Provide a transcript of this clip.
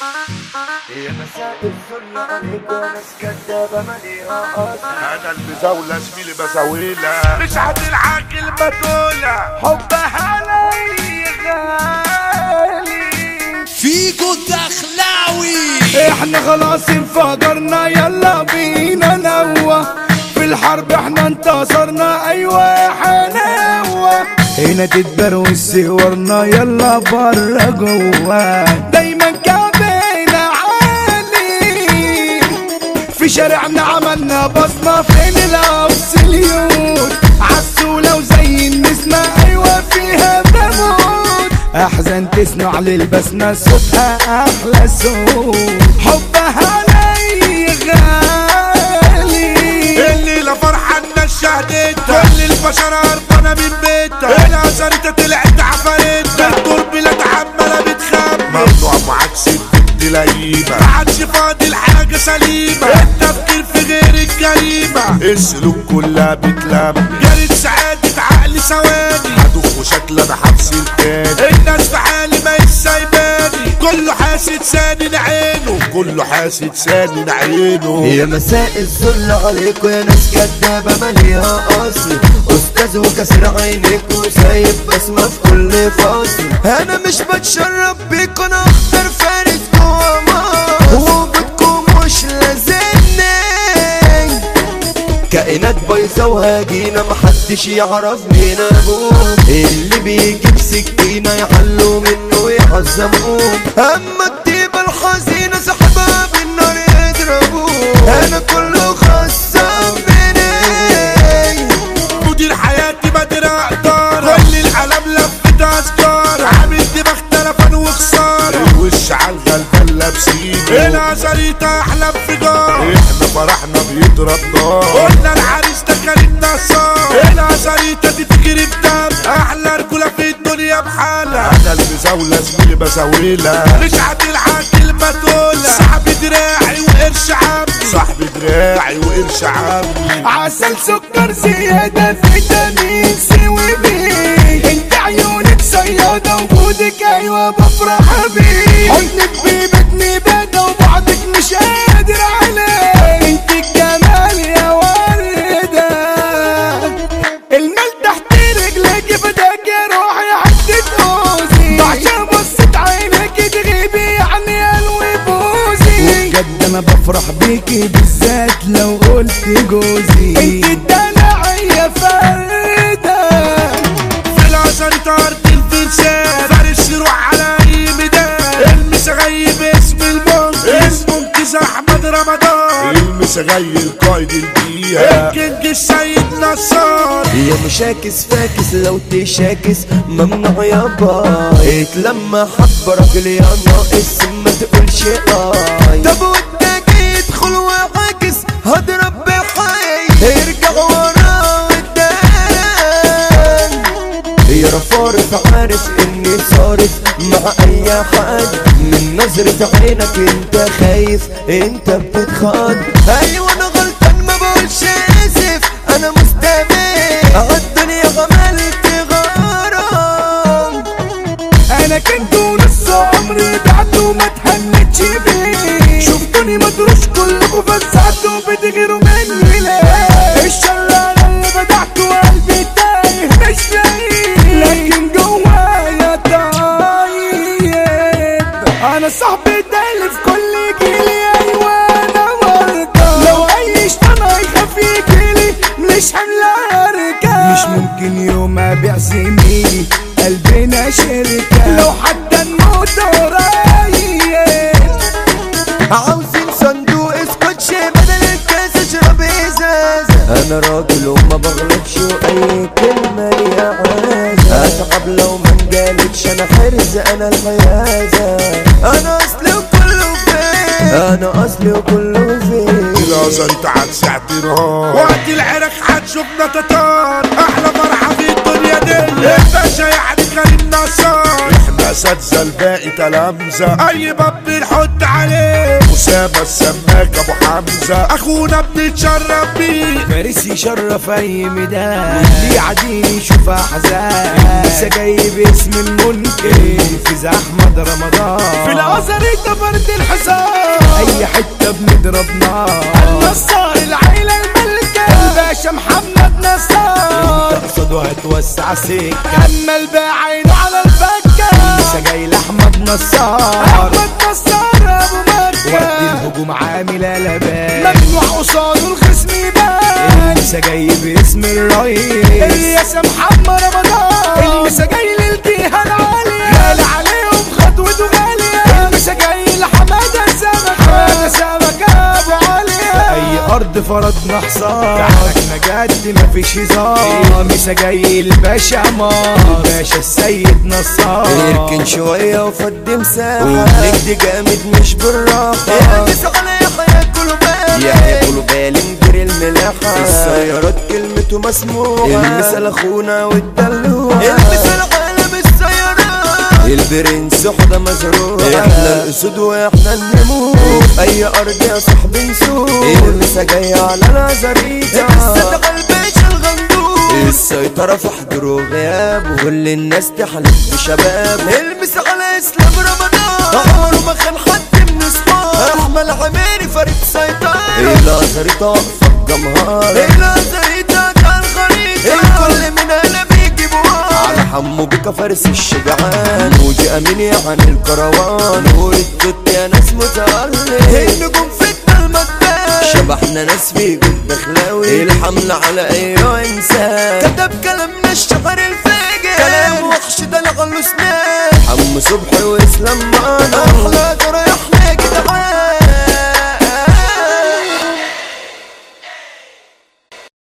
هي مساء الذل عليك وناس كدابة مليئة قاسي انا المزاولة زميلي بزاولة مش هتلعب كلمة تقولها حبها علي غالي فيكو الدخلاوي احنا خلاص انفجرنا يلا بينا نوى في الحرب احنا انتصرنا ايوه يا حلاوة هنا تتبروز صورنا يلا برا جوا دايما كعبنا عالي في شارعنا عملنا بصمة فين الأوسليون عالسولة وزي النسمة أيوة فيها بموت أحزن تسمع للبسمة صوتها أحلى صوت حبها علي غالي الليلة فرحة الناس شهدتها كل البشر هربانة من بيتها العسرية طلعت عفارتها التربيلات عمالة بتخمن ممنوع معاك ست لئيمة ما عادش فاضل حاجة سليمة التفكير في غير الجريمة السلوك كلها بتلم جرت سعادة عقل ثواني هدوخ وشكل انا حبس التاني الناس في حالي ما سايباني كله حاسد سانن عينه كله حاسد سانن عينه يا مساء الذل عليكم يا ناس كدابة مليها أصل أستاذ وكسر عينيك وسايب بسمة في كل فصل أنا مش بتشرب بيكم أنا أخطر فارس جوا مصر وجودكم مش لازمني كائنات بايظة وهاجينا محدش يعرف مين ابوه اللي بيجيب سكينة يحلوا منه ويعظموه اما الطيبة الحزينة سحبها بالنار يضربوه انا كله خصم مني مدير حياتي بدر اقدار كل العالم لفت اذكار عامل دماغ تلفن وخسارة الوش على الغلبان لابسينه العسرية احلى انفجار احنا فرحنا بيضرب نار قلنا العريس ده كريم نصار العسرية دي تجري بدم احلى رجولة في الدنيا بحالها انا المزاولة زميلي بزاولها مش هتلحق كلمة تقولها صاحبي دراعي وقرش عمي صاحبي دراعي وقرش عمي عسل سكر زيادة فيتامين سي وبي انت عيونك صيادة وجودك ايوه بفرح بيه حضنك بيبتني بدا وبعدك مش قادر عليه انت الجمال يا وردة المال تحت رجلك بدك يا روحي حتة اوزي عشان بصت عينك تغيبي يعني قلبي بوزي وبجد انا بفرح بيكي بالذات لو قلت جوزي انت الدلع يا فردة في العسل طارت الفرسان فارس يروح على اي ميدان المسغيب اسم المنقذ اسمه انقذ احمد رمضان المسغي القائد البيئة الكينج السيد نصار يا مشاكس فاكس لو تشاكس ممنوع يا باي اتلمى حب راجل يا ناقص ما تقولش اي طب ودك يدخل وعاكس هضرب بحي ارجع ورا قدام يا رفارف عارف اني صارف مع اي حد من نظرة عينك انت خايف انت بتتخض ايوه انا غلطان ما بقولش اسف انا مستمر عالدنيا عملت غرام انا كنت نص عمري بعته ما تهنتش بيه شفتوني مدروش كلكم فزعتوا بتغيروا مني ليه الشر انا اللي بدعته قلبي تايه مش لاقيه لكن جوايا طيب انا صاحبي ده في كل جيلي ايوه انا مرضى لو اي شيطان هيخاف يجيلي مش هملا ارجع مش ممكن يوم ابيع زميلي قلبنا شركة لو حتى نموت قريب عاوزين صندوق اسكوتش بدل الكاس اشرب ازازة انا راجل وما بغلطش واي كلمة ليها عازة اتعب لو ما انجالتش انا حرز انا الحيازة انا اصلي وكله فين انا اصلي وكله فين الازل تعال ساعة نهار وقت العرق هتشوفنا تتار احلى فرحة في الدنيا دي الباشا يعني كريم نصار احنا اساتذة الباقي تلامذة اي باب بنحط عليه اسامه السماك ابو حمزه اخونا بنتشرف بيه فارس يشرف اي ميدان واللي يعديني يشوف احزان لسه جاي باسم المنكر في احمد رمضان في الازاريطة فرد الحصان اي حته بنضرب نار النصار العيلة الملكة الباشا محمد نصار تقصد وهتوسع سكه كمل بعينه على الفكة لسه جاي لاحمد نصار احمد نصار ابو وقت مكة الهجوم عامل قلبان ممنوع قصاده الخصم يبان لسه جاي باسم الرئيس الياس محمد رمضان المسا جاي للجهة العالية غالي عليهم خطوته غالية المسا جاي لحمادة السمكة حمادة سمكة ابو عليا اي ارض فرضنا حصار تحتنا جد مفيش هزار مسا جاي الباشا عمار باشا السيد نصار يركن شوية وفضي مساحة وبنجد جامد مش بالراحة البس على حياة كله بالي يحيى كله بالي مدير الملاحة السيارات كلمته مسموعة المثل اخونا والدلوعة البس العالم السيارات البرنس حدا مزروع احنا الاسود واحنا النمور اي ارض يا صاحبي نسوق المسا جاي على العزاريطة الصدق الباشا الغندور السيطرة في حضور وغياب كل الناس تحلف بشبابه البس على اسلام رمضان عمره ما خان حد من اصحاب احمد عميري فريق سيطرة الازاريطة واقفة بجمهار الى زيتك على الخريطة الكل من هنا بيجيبوها على حمو بك فارس الشجعان موجي امين يا عن الكروان نور التوت يا ناس متألق النجوم فتنة المدان شبحنا ناس في جد خلاوي الحملة على ايوه انسان كتب كلامنا الشعر الفاجر كلام وحش ده لغلو سنان حمو صبحي واسلام معانا